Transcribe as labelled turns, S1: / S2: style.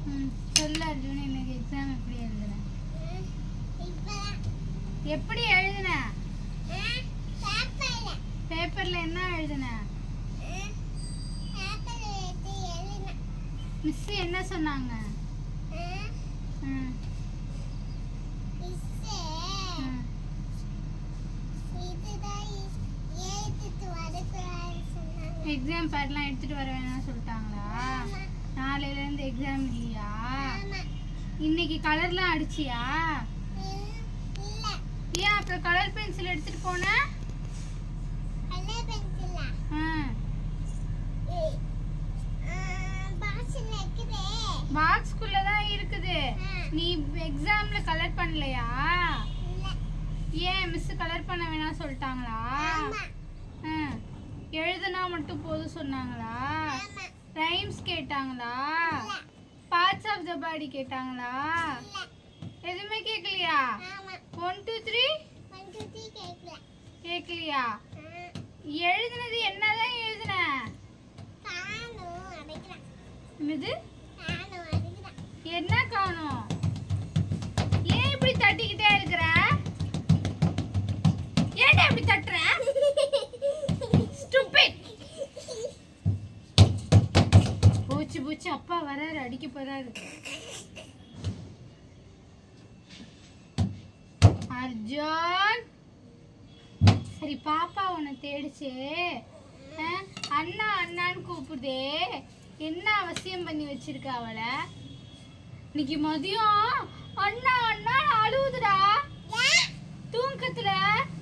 S1: ம் சொல்லு அர்ஜுன் இன்னைக்கு எக்ஸாம் எப்படி எழுதுன எப்படி எழுதுன பேப்பர்ல என்ன எழுதுன மிஸ் என்ன சொன்னாங்க ம், ம். எக்ஸாம் பேட்லாம் எடுத்துட்டு வர வேணாம் சொல்லிட்டாங்களா நாளையில இருந்து எக்ஸாம் இல்லையா இன்னைக்கு கலர்லாம் அடிச்சியா ஏன் அப்புறம் கலர் பென்சில் எடுத்துட்டு போன பாக்ஸ்குள்ள தான் இருக்குது நீ எக்ஸாம்ல கலர் பண்ணலையா ஏன் மிஸ் கலர் பண்ண வேணாம் சொல்லிட்டாங்களா ஆ. எழுதுனா மட்டும் போதும் சொன்னாங்களா ரைம்ஸ் கேட்டாங்களா பார்ட்ஸ் ஆஃப் த பாடி கேட்டாங்களா எதுவுமே கேட்கலையா ஒன் டூ த்ரீ கேட்கலையா எழுதுனது என்னதான் எழுதுன என்னது என்ன காணும் ஏன் இப்படி தட்டிக்கிட்டே இருக்கிற ஏன்டா இப்படி தட்டுற ஸ்டூபிட் போச்சு போச்சு அப்பா வராரு அடிக்க போறாரு அர்ஜுன் சரி பாப்பா உன்னை தேடிச்சு ஆ, அண்ணா அண்ணான்னு கூப்பிடுதே என்ன அவசியம் பண்ணி வச்சிருக்க அவளை இன்னைக்கு மதியம் அண்ணா அண்ணா அழுவுதுடா தூக்கத்துல